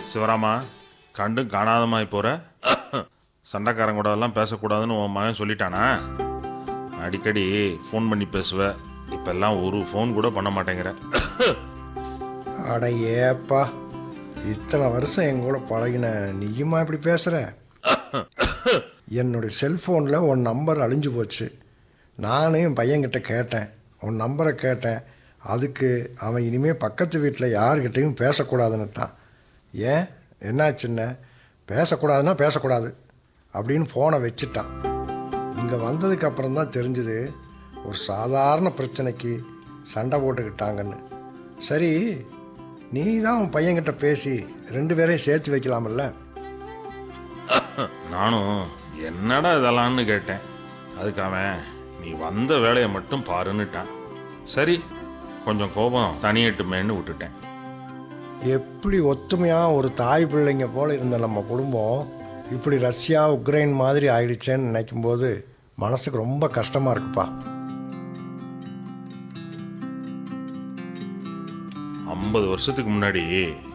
சிவராமா கண்டும் காணாதமாய் போற சண்டைக்காரன் கூட எல்லாம் பேசக்கூடாதுன்னு உன் மகன் சொல்லிட்டானா அடிக்கடி ஃபோன் பண்ணி பேசுவ இப்பெல்லாம் ஒரு ஃபோன் கூட பண்ண மாட்டேங்கிற அட ஏப்பா இத்தனை வருஷம் என் கூட பழகின நீயுமா இப்படி பேசுகிற என்னுடைய செல்ஃபோனில் உன் நம்பர் அழிஞ்சு போச்சு நானும் என் பையன்கிட்ட கேட்டேன் உன் நம்பரை கேட்டேன் அதுக்கு அவன் இனிமேல் பக்கத்து வீட்டில் யாருக்கிட்டையும் பேசக்கூடாதுன்னுட்டான் ஏன் என்னாச்சுன்ன பேசக்கூடாதுன்னா பேசக்கூடாது அப்படின்னு ஃபோனை வச்சுட்டான் இங்கே வந்ததுக்கு அப்புறம் தான் தெரிஞ்சுது ஒரு சாதாரண பிரச்சனைக்கு சண்டை போட்டுக்கிட்டாங்கன்னு சரி நீ தான் உன் பையன்கிட்ட பேசி ரெண்டு பேரையும் சேர்த்து வைக்கலாம்ல நானும் என்னடா இதெல்லாம்னு கேட்டேன் அதுக்கு அவன் நீ வந்த வேலையை மட்டும் பாருன்னுட்டான் சரி கொஞ்சம் கோபம் தனியட்டுமேன்னு விட்டுட்டேன் எப்படி ஒத்துமையாக ஒரு தாய் பிள்ளைங்க போல இருந்த நம்ம குடும்பம் இப்படி ரஷ்யா உக்ரைன் மாதிரி ஆயிடுச்சேன்னு நினைக்கும்போது மனசுக்கு ரொம்ப கஷ்டமாக இருக்குப்பா ஐம்பது வருஷத்துக்கு முன்னாடி